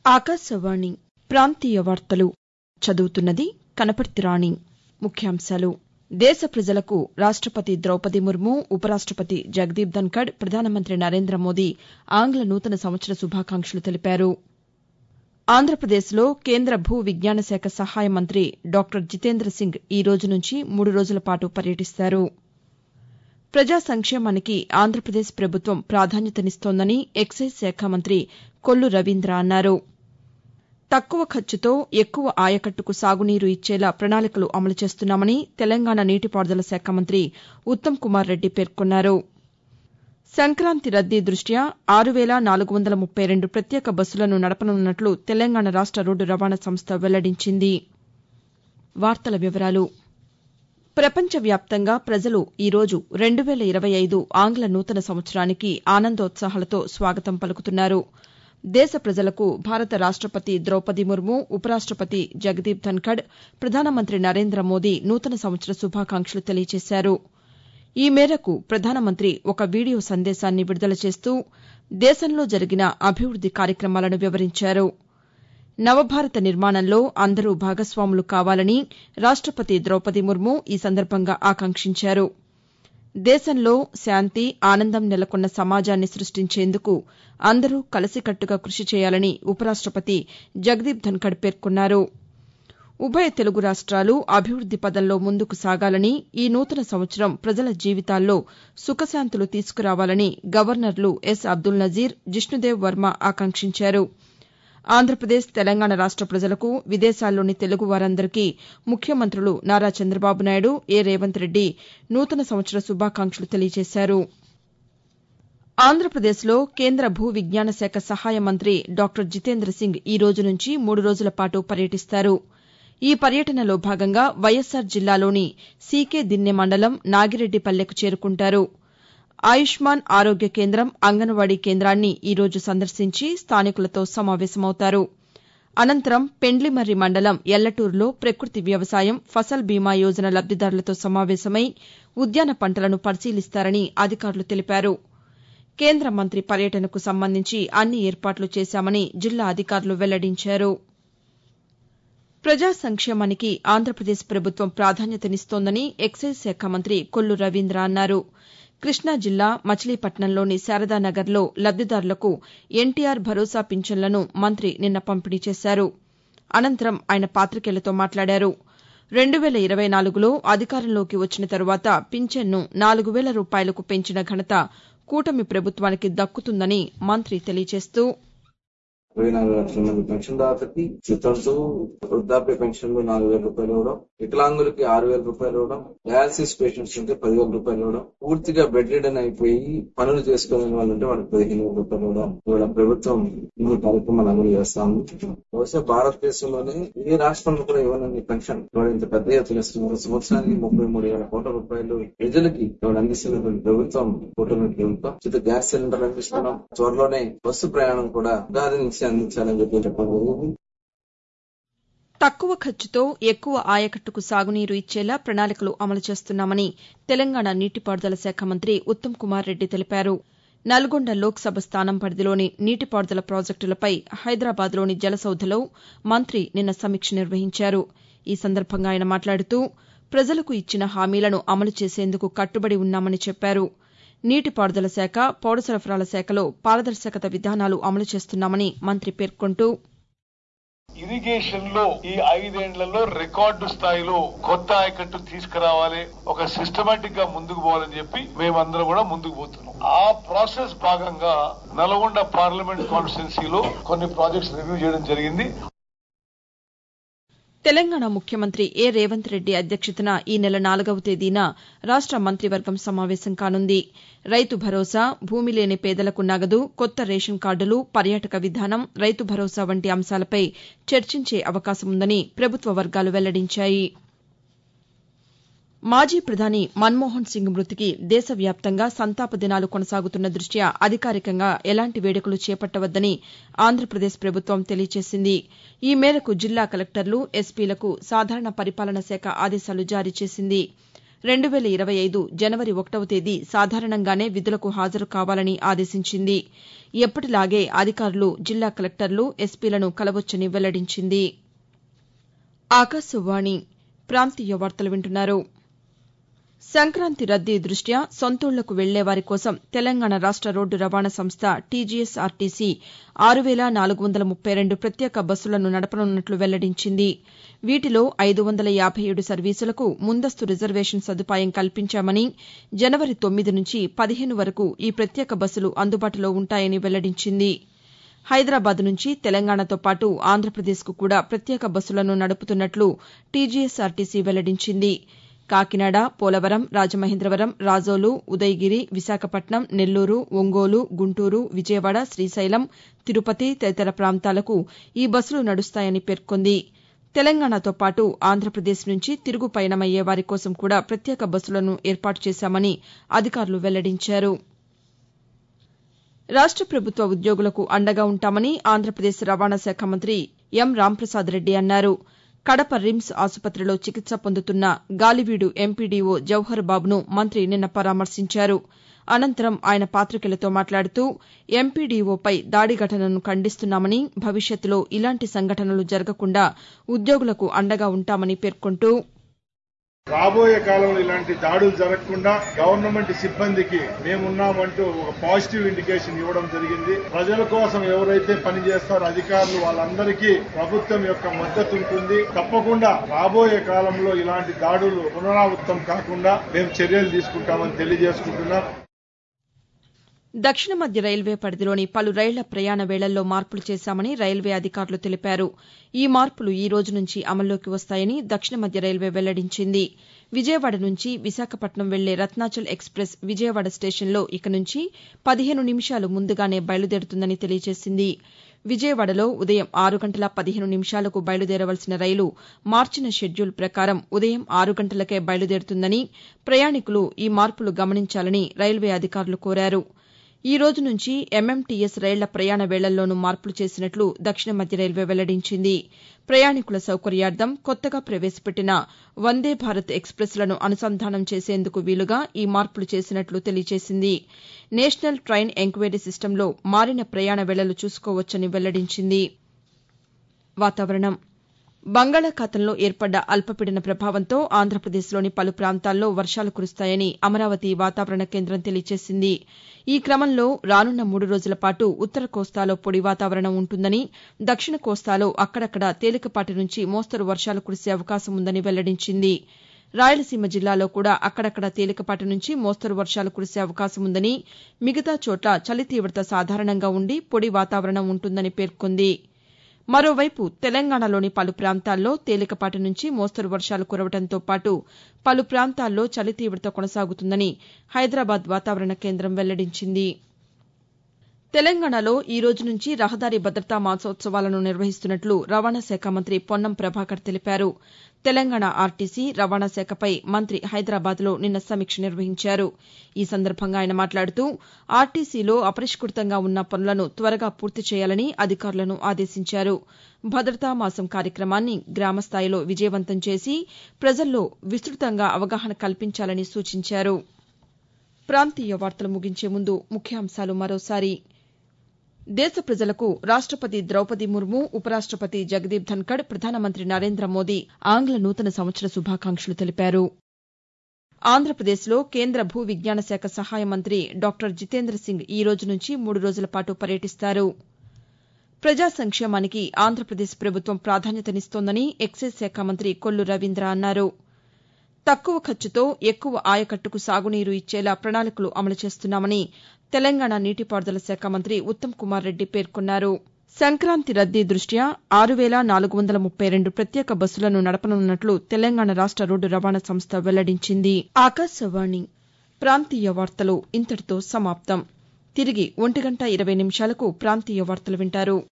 ఆకాశవాణి ప్రాంతీయ వార్తలు చదువుతున్నది కనపర్తి రాణి ముఖ్యాంశాలు దేశ ప్రజలకు రాష్టపతి ద్రౌపది ముర్ము ఉపరాష్టపతి జగదీప్ ధన్కడ్ ప్రధానమంత్రి నరేంద్ర మోదీ ఆంగ్ల నూతన సంవత్సర శుభాకాంక్షలు తెలిపారు ఆంధ్రప్రదేశ్లో కేంద్ర భూ విజ్ఞాన శాఖ సహాయ మంత్రి డాక్టర్ జితేంద్ర సింగ్ ఈ రోజు నుంచి మూడు రోజుల పాటు పర్యటిస్తారు ప్రజా సంక్షేమానికి ఆంధ్రప్రదేశ్ ప్రభుత్వం ప్రాధాన్యతనిస్తోందని ఎక్సైజ్ శాఖ మంత్రి కొల్లు రవీంద్ర అన్నారు తక్కువ ఖర్చుతో ఎక్కువ ఆయకట్టుకు సాగునీరు ఇచ్చేలా ప్రణాళికలు అమలు చేస్తున్నామని తెలంగాణ నీటిపారుదల శాఖ మంత్రి ఉత్తమ్ కుమార్ రెడ్డి పేర్కొన్నారు సంక్రాంతి రద్దీ దృష్ట్యా ఆరు వేల నాలుగు వందల ముప్పై రెండు ప్రత్యేక బస్సులను నడపనున్నట్లు తెలంగాణ రాష్ట రోడ్డు రవాణా సంస్థ వెల్లడించింది ప్రపంచ వ్యాప్తంగా ప్రజలు ఈ రోజు రెండు వేల ఇరవై ఐదు ఆంగ్ల నూతన సంవత్సరానికి ఆనందోత్సాహాలతో స్వాగతం పలుకుతున్నారు దేశ ప్రజలకు భారత రాష్టపతి ద్రౌపది ముర్ము ఉపరాష్టపతి జగదీప్ ధన్కడ్ ప్రధానమంత్రి నరేంద్ర మోదీ నూతన సంవత్సర శుభాకాంక్షలు తెలియజేశారు ఈ మేరకు ప్రధానమంత్రి ఒక వీడియో సందేశాన్ని విడుదల చేస్తూ దేశంలో జరిగిన అభివృద్ది కార్యక్రమాలను వివరించారు నవభారత నిర్మాణంలో అందరూ భాగస్వాములు కావాలని రాష్టపతి ద్రౌపది ముర్ము ఈ సందర్భంగా ఆకాంక్షించారు దేశంలో శాంతి ఆనందం నెలకొన్న సమాజాన్ని సృష్టించేందుకు అందరూ కలిసికట్టుగా కృషి చేయాలని ఉపరాష్టపతి జగదీప్ ధన్కడ్ పేర్కొన్నారు ఉభయ తెలుగు రాష్ట్రాలు అభివృద్ది పదంలో ముందుకు సాగాలని ఈ నూతన సంవత్సరం ప్రజల జీవితాల్లో సుఖశాంతులు తీసుకురావాలని గవర్నర్లు ఎస్ అబ్దుల్ నజీర్ జిష్ణుదేవ్ వర్మ ఆకాంక్షించారు ఆంధ్రప్రదేశ్ తెలంగాణ రాష్ట ప్రజలకు విదేశాల్లోని తెలుగు వారందరికీ ముఖ్యమంత్రులు నారా చంద్రబాబు నాయుడు ఏ రేవంత్ రెడ్డి నూతన సంవత్సర శుభాకాంక్షలు తెలియజేశారు ఆంధ్రప్రదేశ్లో కేంద్ర భూ విజ్ఞాన శాఖ సహాయ మంత్రి డాక్టర్ జితేంద్ర సింగ్ ఈ రోజు నుంచి మూడు రోజుల పాటు పర్యటిస్తారు ఈ పర్యటనలో భాగంగా వైఎస్సార్ జిల్లాలోని సీకే దిన్నె మండలం నాగిరెడ్డిపల్లెకు చేరుకుంటారు ఆయుష్మాన్ ఆరోగ్య కేంద్రం అంగన్వాడీ కేంద్రాన్ని ఈ రోజు సందర్శించి స్థానికులతో సమావేశమవుతారు అనంతరం పెండ్లిమర్రి మండలం ఎల్లటూరులో ప్రకృతి వ్యవసాయం ఫసల్ బీమా యోజన లబ్దిదారులతో సమావేశమై ఉద్యాన పంటలను పరిశీలిస్తారని అధికారులు తెలిపారు కేంద్ర మంత్రి పర్యటనకు సంబంధించి అన్ని ఏర్పాట్లు చేశామని జిల్లా అధికారులు వెల్లడించారు ప్రజా సంక్షేమానికి ఆంధ్రప్రదేశ్ ప్రభుత్వం ప్రాధాన్యతనిస్తోందని ఎక్సైజ్ శాఖ మంత్రి కొల్లు రవీంద్ర అన్నారు కృష్ణా జిల్లా మచిలీపట్నంలోని శారదానగర్లో లబ్దిదారులకు ఎన్టీఆర్ భరోసా పింఛన్లను మంత్రి నిన్న పంపిణీ చేశారు అనంతరం ఆయన పాతికేయులతో మాట్లాడారు రెండు వేల ఇరవై నాలుగులో అధికారంలోకి వచ్చిన తరువాత పింఛన్ను నాలుగు వేల రూపాయలకు పెంచిన ఘనత కూటమి ప్రభుత్వానికి దక్కుతుందని మంత్రి తెలియజేస్తూ ఇరవై నాలుగు లక్షల మంది పెన్షన్దారులకి చిత్తూరు వృద్ధాప్య పెన్షన్లు నాలుగు వేల రూపాయలు ఇవ్వడం వికలాంగులకి ఆరు వేల రూపాయలు ఇవ్వడం డయాలసిస్ పేషెంట్స్ ఉంటే పదివేల రూపాయలు ఇవ్వడం పూర్తిగా బెడ్ రిడన్ అయిపోయి పనులు చేసుకునే వాళ్ళు ఉంటే వాళ్ళకి పదిహేను వేల రూపాయలు ఇవ్వడం ఇవాళ ప్రభుత్వం ఇన్ని కార్యక్రమాలు అమలు చేస్తాము బహుశా భారతదేశంలోనే ఏ రాష్ట్రంలో కూడా ఇవ్వనని పెన్షన్ ఇవాళ ఇంత పెద్ద ఎత్తున ఇస్తున్నారు సంవత్సరానికి ముప్పై మూడు వేల కోట్ల రూపాయలు ప్రజలకి ఇవాళ అందిస్తున్నటువంటి ప్రభుత్వం కూటమి ప్రభుత్వం ఉచిత గ్యాస్ సిలిండర్ అందిస్తున్నాం త్వరలోనే బస్సు ప్రయాణం కూడా ఉగాది నుంచి అందించాలని చెప్పి చెప్పడం జరిగింది తక్కువ ఖర్చుతో ఎక్కువ ఆయకట్టుకు సాగునీరు ఇచ్చేలా ప్రణాళికలు అమలు చేస్తున్నామని తెలంగాణ నీటిపారుదల శాఖ మంత్రి ఉత్తమ్ కుమార్ రెడ్డి తెలిపారు నల్గొండ లోక్సభ స్థానం పరిధిలోని నీటిపారుదల ప్రాజెక్టులపై హైదరాబాద్లోని జలసౌధలో మంత్రి నిన్న సమీక్ష నిర్వహించారు ఈ సందర్భంగా ఆయన మాట్లాడుతూ ప్రజలకు ఇచ్చిన హామీలను అమలు చేసేందుకు కట్టుబడి ఉన్నామని చెప్పారు నీటిపారుదల శాఖ పౌర సరఫరాల శాఖలో పారదర్శకత విధానాలు అమలు చేస్తున్నామని మంత్రి పేర్కొంటూ ఇరిగేషన్ లో ఈ ఐదేండ్లలో రికార్డు స్థాయిలో కొత్త ఆయకట్టు తీసుకురావాలి ఒక సిస్టమేటిక్ గా ముందుకు పోవాలని చెప్పి మేమందరం కూడా ముందుకు పోతున్నాం ఆ ప్రాసెస్ భాగంగా నల్గొండ పార్లమెంట్ కాన్స్టిట్యున్సీలో కొన్ని ప్రాజెక్ట్స్ రివ్యూ చేయడం జరిగింది తెలంగాణ ముఖ్యమంత్రి ఏ రేవంత్ రెడ్డి అధ్యక్షతన ఈ నెల నాలుగవ తేదీన రాష్ట మంత్రివర్గం సమావేశం కానుంది రైతు భరోసా భూమి లేని పేదలకు నగదు కొత్త రేషన్ కార్డులు పర్యాటక విధానం రైతు భరోసా వంటి అంశాలపై చర్చించే అవకాశముందని ప్రభుత్వ వర్గాలు వెల్లడించాయి మాజీ ప్రధాని మన్మోహన్ సింగ్ మృతికి దేశవ్యాప్తంగా సంతాప దినాలు కొనసాగుతున్న దృష్ట్యా అధికారికంగా ఎలాంటి వేడుకలు చేపట్టవద్దని ఆంధ్రప్రదేశ్ ప్రభుత్వం తెలియజేసింది ఈ మేరకు జిల్లా కలెక్టర్లు ఎస్పీలకు సాధారణ పరిపాలన శాఖ ఆదేశాలు జారీ చేసింది రెండు వేల ఇరవై ఐదు జనవరి ఒకటవ తేదీ సాధారణంగానే విధులకు హాజరు కావాలని ఆదేశించింది ఎప్పటిలాగే అధికారులు జిల్లా కలెక్టర్లు ఎస్పీలను కలవొచ్చని వెల్లడించింది ఆకాశవాణి ప్రాంతీయ వార్తలు వింటున్నారు సంక్రాంతి రద్దీ దృష్ట్యా సొంతూళ్లకు వెళ్లే వారి కోసం తెలంగాణ రాష్ట రోడ్డు రవాణా సంస్థ టీజీఎస్ఆర్టీసీ ఆరు వేల నాలుగు వందల ముప్పై రెండు ప్రత్యేక బస్సులను నడపనున్నట్లు వెల్లడించింది వీటిలో ఐదు వందల యాభై ఏడు సర్వీసులకు ముందస్తు రిజర్వేషన్ సదుపాయం కల్పించామని జనవరి తొమ్మిది నుంచి పదిహేను వరకు ఈ ప్రత్యేక బస్సులు అందుబాటులో ఉంటాయని వెల్లడించింది హైదరాబాద్ నుంచి తెలంగాణతో పాటు ఆంధ్రప్రదేశ్కు కూడా ప్రత్యేక బస్సులను నడుపుతున్నట్లు టీజీఎస్ఆర్టీసీ వెల్లడించింది కాకినాడ పోలవరం రాజమహేంద్రవరం రాజోలు ఉదయగిరి విశాఖపట్నం నెల్లూరు ఒంగోలు గుంటూరు విజయవాడ శ్రీశైలం తిరుపతి తదితర ప్రాంతాలకు ఈ బస్సులు నడుస్తాయని పేర్కొంది తెలంగాణతో పాటు ఆంధ్రప్రదేశ్ నుంచి తిరుగు పయనమయ్యే వారి కోసం కూడా ప్రత్యేక బస్సులను ఏర్పాటు చేశామని అధికారులు వెల్లడించారు రాష్ట ప్రభుత్వ ఉద్యోగులకు అండగా ఉంటామని ఆంధ్రప్రదేశ్ రవాణా శాఖ మంత్రి ఎం రాంప్రసాద్ రెడ్డి అన్నారు కడప రిమ్స్ ఆసుపత్రిలో చికిత్స పొందుతున్న గాలివీడు ఎంపీడీఓ జవహర్ బాబును మంత్రి నిన్న పరామర్శించారు అనంతరం ఆయన పాతికేయులతో మాట్లాడుతూ ఎంపీడీఓపై దాడి ఘటనను ఖండిస్తున్నామని భవిష్యత్తులో ఇలాంటి సంఘటనలు జరగకుండా ఉద్యోగులకు అండగా ఉంటామని పేర్కొంటూ రాబోయే కాలంలో ఇలాంటి దాడులు జరగకుండా గవర్నమెంట్ సిబ్బందికి మేమున్నామంటూ ఒక పాజిటివ్ ఇండికేషన్ ఇవ్వడం జరిగింది ప్రజల కోసం ఎవరైతే పనిచేస్తారో అధికారులు వాళ్ళందరికీ ప్రభుత్వం యొక్క మద్దతు ఉంటుంది తప్పకుండా రాబోయే కాలంలో ఇలాంటి దాడులు పునరావృతం కాకుండా మేము చర్యలు తీసుకుంటామని తెలియజేసుకుంటున్నాం దక్షిణ మధ్య రైల్వే పరిధిలోని పలు రైళ్ల ప్రయాణ వేళల్లో మార్పులు చేశామని రైల్వే అధికారులు తెలిపారు ఈ మార్పులు ఈ రోజు నుంచి అమల్లోకి వస్తాయని దక్షిణ మధ్య రైల్వే వెల్లడించింది విజయవాడ నుంచి విశాఖపట్నం వెళ్లే రత్నాచల్ ఎక్స్ప్రెస్ విజయవాడ స్టేషన్లో ఇక నుంచి పదిహేను నిమిషాలు ముందుగానే బయలుదేరుతుందని తెలియజేసింది విజయవాడలో ఉదయం ఆరు గంటల పదిహేను నిమిషాలకు బయలుదేరవలసిన రైలు మార్చిన షెడ్యూల్ ప్రకారం ఉదయం ఆరు గంటలకే బయలుదేరుతుందని ప్రయాణికులు ఈ మార్పులు గమనించాలని రైల్వే అధికారులు కోరారు ఈ రోజు నుంచి ఎంఎంటీఎస్ రైళ్ల ప్రయాణ వేళల్లోనూ మార్పులు చేసినట్లు దక్షిణ మధ్య రైల్వే వెల్లడించింది ప్రయాణికుల సౌకర్యార్థం కొత్తగా ప్రవేశపెట్టిన వందే భారత్ ఎక్స్ప్రెస్లను అనుసంధానం చేసేందుకు వీలుగా ఈ మార్పులు చేసినట్లు తెలియజేసింది నేషనల్ ట్రైన్ ఎంక్వైరీ సిస్టంలో మారిన ప్రయాణ వేళలు చూసుకోవచ్చని వెల్లడించింది వాతావరణం బంగాళాఖాతంలో ఏర్పడ్డ అల్పపీడన ప్రభావంతో ఆంధ్రప్రదేశ్లోని పలు ప్రాంతాల్లో వర్షాలు కురుస్తాయని అమరావతి వాతావరణ కేంద్రం తెలియజేసింది ఈ క్రమంలో రానున్న మూడు రోజుల పాటు ఉత్తర కోస్తాలో పొడి వాతావరణం ఉంటుందని దక్షిణ కోస్తాలో అక్కడక్కడ తేలికపాటి నుంచి మోస్తరు వర్షాలు కురిసే అవకాశం ఉందని వెల్లడించింది రాయలసీమ జిల్లాలో కూడా అక్కడక్కడ తేలికపాటి నుంచి మోస్తరు వర్షాలు కురిసే అవకాశం ఉందని మిగతా చోట్ల చలి తీవ్రత సాధారణంగా ఉండి పొడి వాతావరణం ఉంటుందని పేర్కొంది మరోవైపు తెలంగాణలోని పలు ప్రాంతాల్లో తేలికపాటి నుంచి మోస్తరు వర్షాలు కురవడంతో పాటు పలు ప్రాంతాల్లో చలి తీవ్రత కొనసాగుతుందని హైదరాబాద్ వాతావరణ కేంద్రం వెల్లడించింది తెలంగాణలో ఈ రోజు నుంచి రహదారి భద్రతా మాసోత్సవాలను నిర్వహిస్తున్నట్లు రవాణా శాఖ మంత్రి పొన్నం ప్రభాకర్ తెలిపారు తెలంగాణ ఆర్టీసీ రవాణా శాఖపై మంత్రి హైదరాబాద్లో నిన్న సమీక్ష నిర్వహించారు ఈ సందర్భంగా ఆయన మాట్లాడుతూ ఆర్టీసీలో అపరిష్కృతంగా ఉన్న పనులను త్వరగా పూర్తి చేయాలని అధికారులను ఆదేశించారు భద్రతా మాసం కార్యక్రమాన్ని గ్రామస్థాయిలో విజయవంతం చేసి ప్రజల్లో విస్తృతంగా అవగాహన కల్పించాలని సూచించారు ప్రాంతీయ వార్తలు ముగించే ముందు ముఖ్యాంశాలు మరోసారి దేశ ప్రజలకు రాష్టపతి ద్రౌపది ముర్ము ఉపరాష్టపతి జగదీప్ ధన్కడ్ ప్రధానమంత్రి నరేంద్ర మోదీ ఆంగ్ల నూతన సంవత్సర శుభాకాంక్షలు తెలిపారు ఆంధ్రప్రదేశ్లో కేంద్ర భూ విజ్ఞాన శాఖ సహాయ మంత్రి డాక్టర్ జితేంద్ర సింగ్ ఈ రోజు నుంచి మూడు రోజుల పాటు పర్యటిస్తారు ప్రజా సంక్షేమానికి ఆంధ్రప్రదేశ్ ప్రభుత్వం ప్రాధాన్యతనిస్తోందని ఎక్సైజ్ శాఖ మంత్రి కొల్లు రవీంద్ర అన్నారు తక్కువ ఖర్చుతో ఎక్కువ ఆయకట్టుకు సాగునీరు ఇచ్చేలా ప్రణాళికలు అమలు చేస్తున్నామని తెలంగాణ నీటిపారుదల శాఖ మంత్రి ఉత్తమ్ కుమార్ రెడ్డి పేర్కొన్నారు సంక్రాంతి రద్దీ దృష్ట్యా ఆరు వేల నాలుగు వందల ముప్పై రెండు ప్రత్యేక బస్సులను నడపనున్నట్లు తెలంగాణ రాష్ట రోడ్డు రవాణా సంస్థ వెల్లడించింది ఆకాశవాణి ప్రాంతీయ వార్తలు ఇంతటితో సమాప్తం తిరిగి ఒంటి గంట ఇరవై నిమిషాలకు ప్రాంతీయ వార్తలు వింటారు